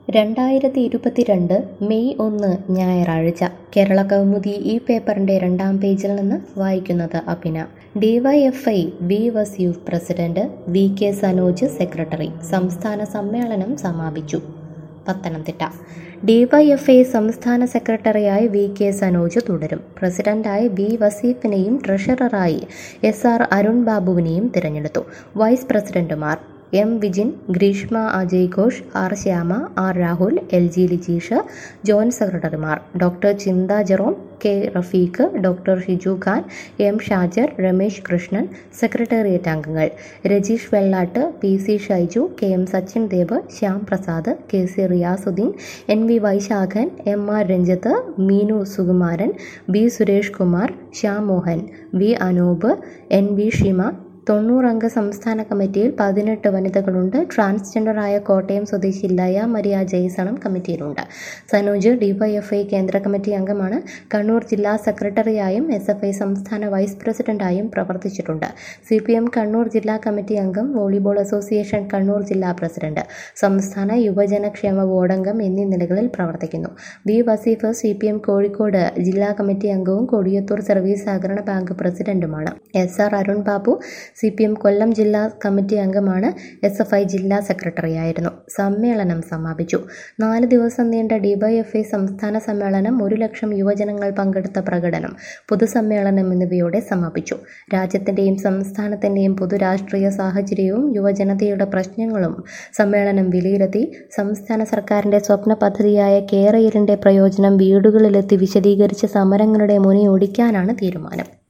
രണ്ടായിരത്തി ഇരുപത്തിരണ്ട് മെയ് ഒന്ന് ഞായറാഴ്ച കേരള കൗമുദി ഈ പേപ്പറിന്റെ രണ്ടാം പേജിൽ നിന്ന് വായിക്കുന്നത് അഭിന DYFI V Vaseef president V K Sanoj secretary സംസ്ഥാന സമ്മേളനം സമാപിച്ചു പത്തനംതിട്ട ഡിവൈഎഫ്ഐ സംസ്ഥാന സെക്രട്ടറിയായി വി കെ സനോജ് തുടരും പ്രസിഡന്റായി ബി വസീഫിനെയും ട്രഷററായി എസ് ആർ അരുൺ ബാബുവിനെയും തിരഞ്ഞെടുത്തു വൈസ് പ്രസിഡന്റുമാർ M Vijin Greeshma Ajay Ghosh R Shyama R Rahul L G Lijeesh joint സെക്രട്ടറിമാർ doctor Chintha Jerome K Rafeeq doctor Shiju Khan M Shajar Ramesh Krishnan secretariat അംഗങ്ങൾ Rajeesh Vellattu P C Shaiju K M Sachin Dev Shyam Prasad K C Riyasudheen N V Vysakhan M R Ranjith Meenu Sukumaran B Suresh Kumar Shyam Mohan V Anoop N V Shima തൊണ്ണൂറംഗ സംസ്ഥാന കമ്മിറ്റിയിൽ പതിനെട്ട് വനിതകളുണ്ട് ട്രാൻസ്ജെൻഡറായ കോട്ടയം സ്വദേശി ലയ മരിയ ജെയ്സണും കമ്മിറ്റിയിലുണ്ട് സനോജ് ഡിവൈഎഫ്ഐ കേന്ദ്ര കമ്മിറ്റി അംഗമാണ് കണ്ണൂർ ജില്ലാ സെക്രട്ടറിയായും എസ് എഫ് ഐ സംസ്ഥാന വൈസ് പ്രസിഡന്റായും പ്രവർത്തിച്ചിട്ടുണ്ട് സി പി എം കണ്ണൂർ ജില്ലാ കമ്മിറ്റി അംഗം വോളിബോൾ അസോസിയേഷൻ കണ്ണൂർ ജില്ലാ പ്രസിഡന്റ് സംസ്ഥാന യുവജനക്ഷേമ ബോർഡംഗം എന്നീ നിലകളിൽ പ്രവർത്തിക്കുന്നു V Vaseef C P M Kozhikode ജില്ലാ കമ്മിറ്റി അംഗവും കൊടിയത്തൂർ സർവീസ് സഹകരണ ബാങ്ക് പ്രസിഡന്റുമാണ് S R Arun Babu C P M Kollam ജില്ലാ കമ്മിറ്റി അംഗമാണ് എസ് എഫ് ഐ ജില്ലാ സെക്രട്ടറിയായിരുന്നു സമ്മേളനം സമാപിച്ചു നാല് ദിവസം നീണ്ട ഡിവൈഎഫ്ഐ സംസ്ഥാന സമ്മേളനം ഒരു ലക്ഷം യുവജനങ്ങൾ പങ്കെടുത്ത പ്രകടനം പൊതുസമ്മേളനം എന്നിവയോടെ സമാപിച്ചു രാജ്യത്തിൻ്റെയും സംസ്ഥാനത്തിൻ്റെയും പൊതുരാഷ്ട്രീയ സാഹചര്യവും യുവജനതയുടെ പ്രശ്നങ്ങളും സമ്മേളനം വിലയിരുത്തി സംസ്ഥാന സർക്കാരിൻ്റെ സ്വപ്ന പദ്ധതിയായ കേരയിലിൻ്റെ പ്രയോജനം വീടുകളിലെത്തി വിശദീകരിച്ച് സമരങ്ങളുടെ മുനയൊടിക്കാനാണ് തീരുമാനം